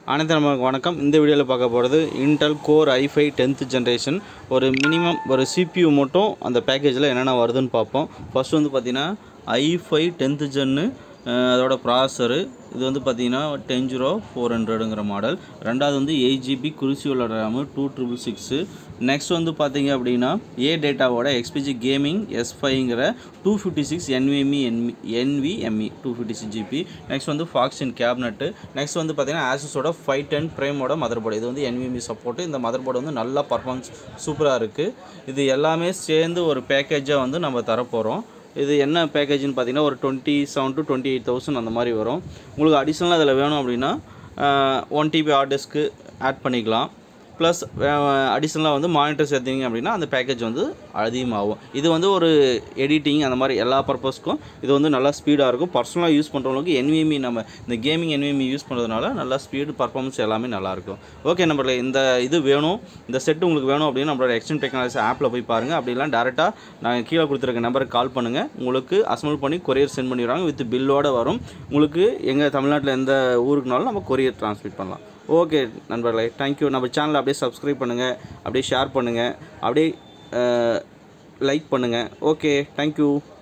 அனைத்து நமக்கு வணக்கம் இந்த வீடியோவில் பார்க்க போகிறது Intel core i five tenth generation ஒரு மினிமம் ஒரு சிபியூ மட்டும் அந்த பேக்கேஜில் என்னென்ன வருதுன்னு பார்ப்போம் ஃபர்ஸ்ட் வந்து பார்த்தீங்கன்னா ஐஃபை டென்த்து ஜென்னு அதோட ப்ராசரு இது வந்து பார்த்தீங்கன்னா டென் ஜீரோ ஃபோர் ஹண்ட்ரடுங்கிற மாடல் ரெண்டாவது வந்து எயிட் ஜிபி குருசியோட RAM two triple six next வந்து பார்த்தீங்க அப்படின்னா ஏ டேட்டாவோட எக்ஸ்பிஜி கேமிங் எஸ் ஃபைங்கிற two fifty six NVMe NV NVMe two fifty six GB next வந்து ஃபாக்ஸின் கேபினெட்டு நெக்ஸ்ட் வந்து பார்த்தீங்கன்னா ஆசஸோட ஃபைவ் டென் ப்ரைமோட மதர் போர்டு இது வந்து என்விஎம்இ சப்போர்ட் இந்த மதர் போர்டு வந்து நல்லா பர்ஃபார்மன்ஸ் சூப்பராக இருக்குது இது எல்லாமே சேர்ந்து ஒரு பேக்கேஜாக வந்து நம்ம தரப்போகிறோம் இது என்ன பேக்கேஜ்னு பார்த்தீங்கன்னா ஒரு twenty seven to twenty eight thousand அந்த மாதிரி வரும் உங்களுக்கு அடிஷ்னலாக அதில் வேணும் அப்படின்னா one TB hard disk add பண்ணிக்கலாம் ப்ளஸ் அடிஷ்னலாக வந்து மானிட்டர் சேர்த்தீங்க அப்படின்னா அந்த பேக்கேஜ் வந்து அதிகமாகும் இது வந்து ஒரு எடிட்டிங் அந்த மாதிரி எல்லா பர்பஸ்க்கும் இது வந்து நல்லா ஸ்பீடாக இருக்கும் பர்சனலாக யூஸ் பண்ணுறவங்களுக்கு என்விஎம்இ நம்ம இந்த கேமிங் என்விஎம்இ யூஸ் பண்ணுறதுனால நல்லா ஸ்பீடு பர்ஃபார்மன்ஸ் எல்லாமே நல்லாயிருக்கும் ஓகே நம்மள இந்த இது வேணும் இந்த செட் உங்களுக்கு வேணும் அப்படின்னு நம்மளோட எக்ஸ்டென்ட் டெக்னாலஜி ஆப்பில் போய் பாருங்கள் அப்படிலாம் டேரெக்டாக நாங்கள் கீழே கொடுத்துருக்க நம்பருக்கு கால் பண்ணுங்கள் உங்களுக்கு அசம்பிள் பண்ணி கொரியர் சென்ட் பண்ணிடுவாங்க வித் பில்லோட வரும் உங்களுக்கு எங்கள் தமிழ்நாட்டில் எந்த ஊருக்குனாலும் நம்ம கொரியர் ட்ரான்ஸ்மிட் பண்ணலாம் ஓகே நண்பர்களே தேங்க்யூ நம்ம சேனலை அப்படியே சப்ஸ்கிரைப் பண்ணுங்கள் அப்படியே ஷேர் பண்ணுங்கள் அப்படியே லைக் பண்ணுங்கள் ஓகே தேங்க்யூ